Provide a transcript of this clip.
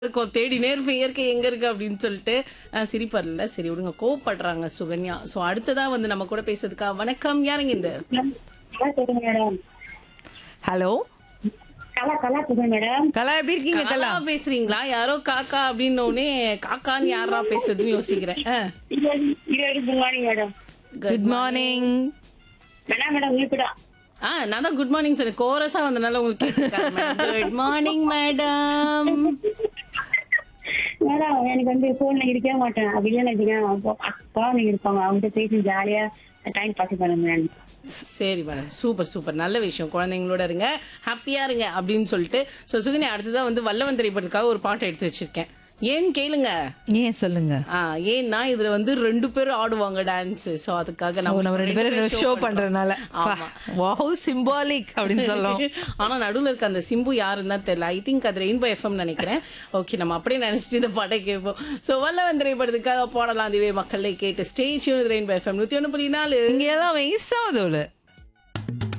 இருக்கும் தேடினே இருப்பேன் இயற்கை எங்க இருக்கு அப்படின்னு சொல்லிட்டு அஹ், சிரிப்பார்ல சரி விடுங்க கோவப்படுறாங்க சுகன்யா சோ அடுத்ததா வந்து நம்ம கூட பேசுறதுக்கா வணக்கம் யாருங்க இந்த கலா சொல்லுங்க மேடம் ஹலோ கலா கலா சொல்லுங்க மேடம் கலா எப்படி இருக்கீங்க கலா கலா பேசுறீங்களா யாரோ காக்கா அப்படின்னு உடனே காக்கான்னு யாரா பேசுறதுன்னு யோசிக்கிறேன் அஹ். இருபது good morning madam good morning madam madam உங்களுக்கு தான் ஆ நான் தான் குட் மார்னிங் சார் கோரஸா வந்தனால உங்களுக்கு குட் மார்னிங் மேடம் மேடம் எனக்கு வந்து போன்ல இருக்கவே மாட்டேன் அப்படியே நினைச்சீங்க குழந்தைங்க இருப்பாங்க அவங்ககிட்ட பேசி ஜாலியா டைம் பாஸ் பண்ணுங்க மேடம் சரி மேடம் சூப்பர் சூப்பர் நல்ல விஷயம் குழந்தைங்களோட இருங்க ஹாப்பியா இருங்க அப்படின்னு சொல்லிட்டு ஸோ சுகனி அடுத்ததான் வந்து வல்லவன் திரைப்படத்துக்காக ஒரு பாட்டு எடுத்து வச்சிருக்கேன் ஏன்னு கேளுங்க ஏன் சொல்லுங்க ஆ ஏன்னா இதுல வந்து ரெண்டு பேரும் ஆடுவாங்க டான்ஸ் சோ அதுக்காக ஓ, நம்ம ரெண்டு பேரும் ஷோ பண்றதுனால ஆமா வாவ் சிம்பாலிக் அப்படின்னு சொல்லும் ஆனா நடுவுல இருக்க அந்த சிம்பு யாருன்னு தான் தெரியல ஐ திங்க் அது ரெயின்போ எஃப்எம் நினைக்கிறேன் ஓகே நம்ம அப்படியே நினைச்சிட்டு இந்த பாட்டை கேட்போம் சோ வல்லவன் திரைப்படத்துக்காக போடலாம் அதுவே மக்களை கேட்டு ஸ்டேஜ் ரெயின்போ எஃப்எம் நூத்தி ஒண்ணு புள்ளி நாலு இங்க எல்லாம் வயசாவதோல